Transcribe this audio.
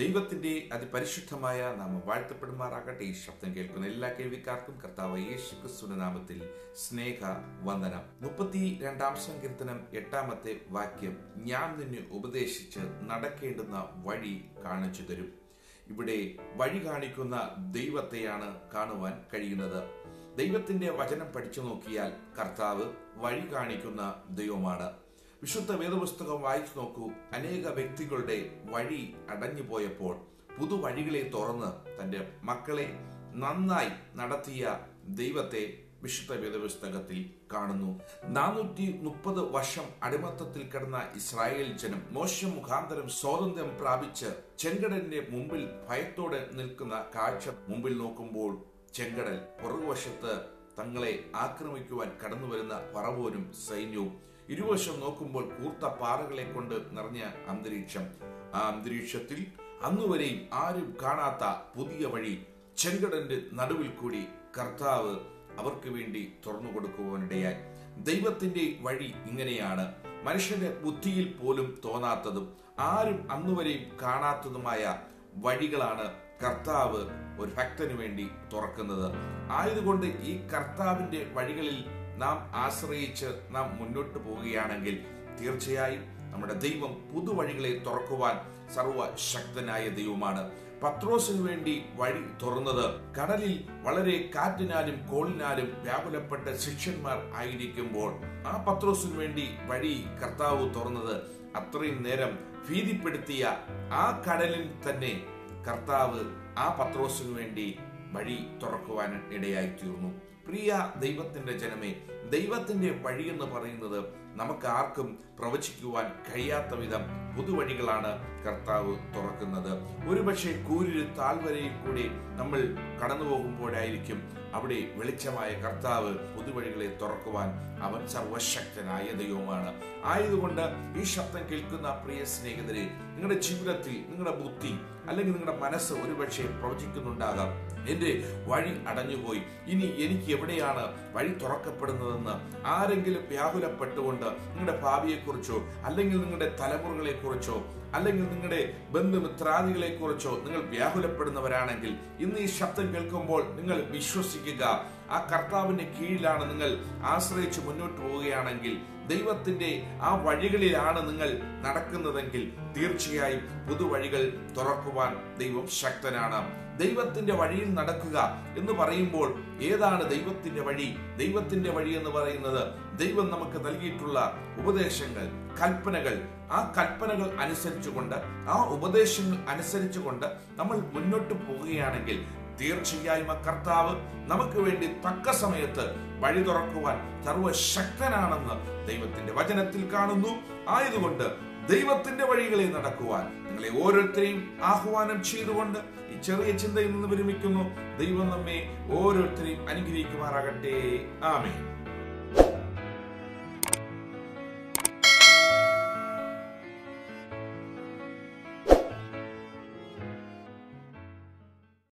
ദൈവത്തിന്റെ അതിപരിശുദ്ധമായ നാമം വാഴ്ത്തപ്പെടുമാറാകട്ടെ ഈ ശബ്ദം കേൾക്കുന്ന എല്ലാ കേൾവിക്കാർക്കും കർത്താവ് യേശു ക്രിസ്തുവിന്റെ നാമത്തിൽ സ്നേഹ വന്ദനം മുപ്പത്തി രണ്ടാം സങ്കീർത്തനം എട്ടാമത്തെ വാക്യം ഞാൻ നിന്നെ ഉപദേശിച്ച് നടക്കേണ്ടുന്ന വഴി കാണിച്ചു തരും ഇവിടെ വഴി കാണിക്കുന്ന ദൈവത്തെയാണ് കാണുവാൻ കഴിയുന്നത് ദൈവത്തിന്റെ വചനം പഠിച്ചു നോക്കിയാൽ കർത്താവ് വഴി കാണിക്കുന്ന ദൈവമാണ് വിശുദ്ധ വേദപുസ്തകം വായിച്ചു നോക്കൂ അനേക വ്യക്തികളുടെ വഴി അടഞ്ഞു പോയപ്പോൾ പുതുവഴികളെ തുറന്ന് തന്റെ മക്കളെ നന്നായി നടത്തിയ ദൈവത്തെ വിശുദ്ധ വേദപുസ്തകത്തിൽ കാണുന്നു നാനൂറ്റി മുപ്പത് വർഷം അടിമത്തത്തിൽ കിടന്ന ഇസ്രായേൽ ജനം മോശം മുഖാന്തരം സ്വാതന്ത്ര്യം പ്രാപിച്ച് ചെങ്കടലിന്റെ മുമ്പിൽ ഭയത്തോടെ നിൽക്കുന്ന കാഴ്ച മുമ്പിൽ നോക്കുമ്പോൾ ചെങ്കടൽ പുറകുവശത്ത് തങ്ങളെ ആക്രമിക്കുവാൻ കടന്നു വരുന്ന പറവോനും സൈന്യവും ഇരുവശം നോക്കുമ്പോൾ കൂർത്ത പാറകളെ കൊണ്ട് നിറഞ്ഞ അന്തരീക്ഷം ആ അന്തരീക്ഷത്തിൽ അന്നുവരെയും ആരും കാണാത്ത പുതിയ വഴി ചെങ്കടന്റെ നടുവിൽ കൂടി കർത്താവ് അവർക്ക് വേണ്ടി തുറന്നു കൊടുക്കുവാനിടയായി ദൈവത്തിന്റെ വഴി ഇങ്ങനെയാണ് മനുഷ്യന്റെ ബുദ്ധിയിൽ പോലും തോന്നാത്തതും ആരും അന്നുവരെയും കാണാത്തതുമായ വഴികളാണ് കർത്താവ് ഒരു ഭക്തന് വേണ്ടി തുറക്കുന്നത് ആയതുകൊണ്ട് ഈ കർത്താവിന്റെ വഴികളിൽ നാം ആശ്രയിച്ച് നാം മുന്നോട്ട് പോവുകയാണെങ്കിൽ തീർച്ചയായും നമ്മുടെ ദൈവം പുതുവഴികളെ തുറക്കുവാൻ സർവശക്തനായ ദൈവമാണ് പത്രോസിന് വേണ്ടി വഴി തുറന്നത് കടലിൽ വളരെ കാറ്റിനാലും കോളിനാലും വ്യാകുലപ്പെട്ട ശിഷ്യന്മാർ ആയിരിക്കുമ്പോൾ ആ പത്രോസിന് വേണ്ടി വഴി കർത്താവ് തുറന്നത് അത്രയും നേരം ഭീതിപ്പെടുത്തിയ ആ കടലിൽ തന്നെ കർത്താവ് ആ പത്രോസിന് വേണ്ടി വഴി തുറക്കുവാൻ ഇടയായി തീർന്നു പ്രിയ ദൈവത്തിന്റെ ജനമേ ദൈവത്തിന്റെ വഴി എന്ന് പറയുന്നത് നമുക്ക് ആർക്കും പ്രവചിക്കുവാൻ കഴിയാത്ത വിധം പുതുവഴികളാണ് കർത്താവ് തുറക്കുന്നത് ഒരുപക്ഷെ കൂരിൽ താഴ്വരയിൽ കൂടി നമ്മൾ കടന്നു പോകുമ്പോഴായിരിക്കും അവിടെ വെളിച്ചമായ കർത്താവ് പുതുവഴികളെ തുറക്കുവാൻ അവൻ സർവശക്തനായ ദൈവമാണ് ആയതുകൊണ്ട് ഈ ശബ്ദം കേൾക്കുന്ന പ്രിയ സ്നേഹിതരെ നിങ്ങളുടെ ജീവിതത്തിൽ നിങ്ങളുടെ ബുദ്ധി അല്ലെങ്കിൽ നിങ്ങളുടെ മനസ്സ് ഒരുപക്ഷെ പ്രവചിക്കുന്നുണ്ടാകാം എന്റെ വഴി അടഞ്ഞുപോയി ഇനി എനിക്ക് എവിടെയാണ് വഴി തുറക്കപ്പെടുന്നതെന്ന് ആരെങ്കിലും വ്യാകുലപ്പെട്ടുകൊണ്ട് നിങ്ങളുടെ ഭാവിയെക്കുറിച്ചോ അല്ലെങ്കിൽ നിങ്ങളുടെ തലമുറകളെ കുറിച്ചോ അല്ലെങ്കിൽ നിങ്ങളുടെ ബന്ധുമിത്രാദികളെ കുറിച്ചോ നിങ്ങൾ വ്യാകുലപ്പെടുന്നവരാണെങ്കിൽ ഇന്ന് ഈ ശബ്ദം കേൾക്കുമ്പോൾ നിങ്ങൾ വിശ്വസിക്കുക ആ കർത്താവിന്റെ കീഴിലാണ് നിങ്ങൾ ആശ്രയിച്ച് മുന്നോട്ട് പോവുകയാണെങ്കിൽ ദൈവത്തിന്റെ ആ വഴികളിലാണ് നിങ്ങൾ നടക്കുന്നതെങ്കിൽ തീർച്ചയായും പുതുവഴികൾ തുറക്കുവാൻ ദൈവം ശക്തനാണ് ദൈവത്തിന്റെ വഴിയിൽ നടക്കുക എന്ന് പറയുമ്പോൾ ഏതാണ് ദൈവത്തിന്റെ വഴി ദൈവത്തിന്റെ വഴി എന്ന് പറയുന്നത് ദൈവം നമുക്ക് നൽകിയിട്ടുള്ള ഉപദേശങ്ങൾ കൽപ്പനകൾ ആ കൽപ്പനകൾ അനുസരിച്ചുകൊണ്ട് ആ ഉപദേശങ്ങൾ അനുസരിച്ചുകൊണ്ട് നമ്മൾ മുന്നോട്ട് പോവുകയാണെങ്കിൽ തീർച്ചയായും ആ കർത്താവ് നമുക്ക് വേണ്ടി തക്ക സമയത്ത് വഴി തുറക്കുവാൻ സർവശക്തനാണെന്ന് ദൈവത്തിന്റെ വചനത്തിൽ കാണുന്നു ആയതുകൊണ്ട് ദൈവത്തിന്റെ വഴികളിൽ നടക്കുവാൻ നിങ്ങളെ ഓരോരുത്തരെയും ആഹ്വാനം ചെയ്തുകൊണ്ട് ഈ ചെറിയ ചിന്തയിൽ നിന്ന് വിരമിക്കുന്നു ദൈവം നമ്മെ ഓരോരുത്തരെയും അനുഗ്രഹിക്കുമാറാകട്ടെ ആമേ